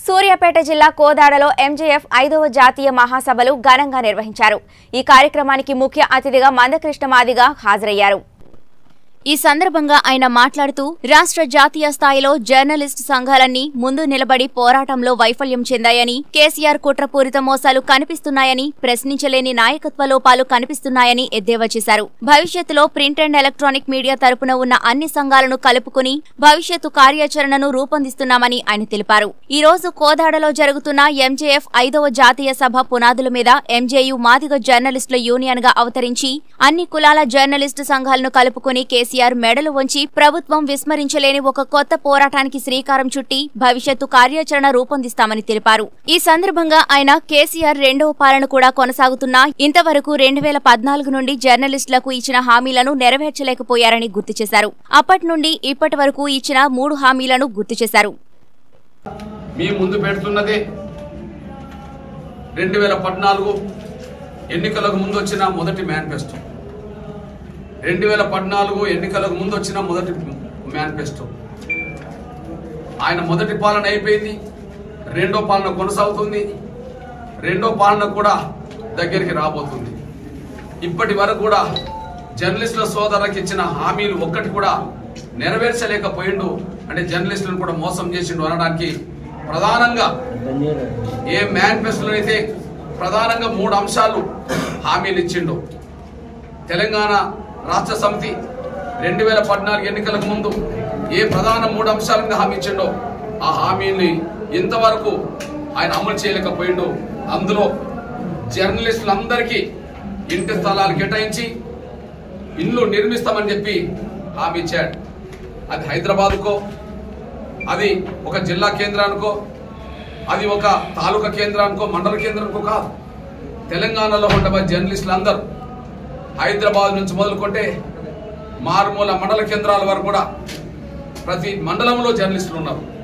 సూర్యాపేట జిల్లా కోదాడలో ఎంజేఎఫ్ ఐదవ జాతీయ మహాసభలు ఘనంగా నిర్వహించారు ఈ కార్యక్రమానికి ముఖ్య అతిథిగా మందకృష్ణ మాదిగ హాజరయ్యారు ఈ సందర్భంగా ఆయన మాట్లాడుతూ రాష్ట్ర జాతీయ స్థాయిలో జర్నలిస్ట్ సంఘాలన్నీ ముందు నిలబడి పోరాటంలో వైఫల్యం చెందాయని కేసీఆర్ కుట్రపూరిత మోసాలు కనిపిస్తున్నాయని ప్రశ్నించలేని నాయకత్వ లోపాలు కనిపిస్తున్నాయని ఎద్దేవా చేశారు భవిష్యత్తులో ప్రింట్ అండ్ ఎలక్ట్రానిక్ మీడియా తరపున ఉన్న అన్ని సంఘాలను కలుపుకుని భవిష్యత్తు కార్యాచరణను రూపొందిస్తున్నామని ఆయన తెలిపారు ఈ రోజు కోదాడలో జరుగుతున్న ఎంజేఎఫ్ ఐదవ జాతీయ సభ పునాదుల మీద ఎంజేయు మాదిగ జర్నలిస్టుల యూనియన్ గా అవతరించి అన్ని కులాల జర్నలిస్టు సంఘాలను కలుపుకుని కేసీఆర్ మెడలు వంచి ప్రభుత్వం విస్మరించలేని ఒక కొత్త పోరాటానికి శ్రీకారం చుట్టి భవిష్యత్తు కార్యాచరణ రూపొందిస్తామని తెలిపారు ఈ సందర్భంగా ఆయన కేసీఆర్ రెండవ పాలన కూడా కొనసాగుతున్నా ఇంతవరకు రెండు వేల పద్నాలుగు నుండి జర్నలిస్టులకు ఇచ్చిన హామీలను నెరవేర్చలేకపోయారని గుర్తు చేశారు అప్పటి నుండి ఇప్పటి వరకు ఇచ్చిన మూడు హామీలను గుర్తు చేశారు మీ ముందు పెడుతున్నది రెండు వేల పద్నాలుగు ఎన్నికలకు ముందు వచ్చిన మొదటి మేనిఫెస్టో రెండు వేల పద్నాలుగు ఎన్నికలకు ముందు వచ్చిన మొదటి మేనిఫెస్టో ఆయన మొదటి పాలన అయిపోయింది రెండో పాలన కొనసాగుతుంది రెండో పాలన కూడా దగ్గరికి రాబోతుంది ఇప్పటి వరకు కూడా జర్నలిస్టుల సోదరులకు ఇచ్చిన హామీలు ఒక్కటి కూడా నెరవేర్చలేకపోయిండు అంటే జర్నలిస్టులను కూడా మోసం చేసిండు అనడానికి ప్రధానంగా ఏ మేనిఫెస్టోలో అయితే ప్రధానంగా మూడు అంశాలు హామీలు ఇచ్చిండు తెలంగాణ రాష్ట్ర సమితి రెండు వేల పద్నాలుగు ఎన్నికలకు ముందు ఏ ప్రధాన మూడు అంశాల మీద హామీ ఇచ్చిండో ఆ హామీని ఇంతవరకు ఆయన అమలు చేయలేకపోయిండు అందులో జర్నలిస్టులందరికీ ఇంటి స్థలాలు కేటాయించి ఇల్లు నిర్మిస్తామని చెప్పి హామీ ఇచ్చాడు అది హైదరాబాద్కో అది ఒక జిల్లా కేంద్రానికో అది ఒక తాలూకా కేంద్రానికో మండల కేంద్రానికో కాదు తెలంగాణలో ఉండబోయే జర్నలిస్టులు అందరూ హైదరాబాద్ నుంచి మొదలుకుంటే మారుమూల మండల కేంద్రాల వరకు కూడా ప్రతి మండలంలో జర్నలిస్టులు ఉన్నారు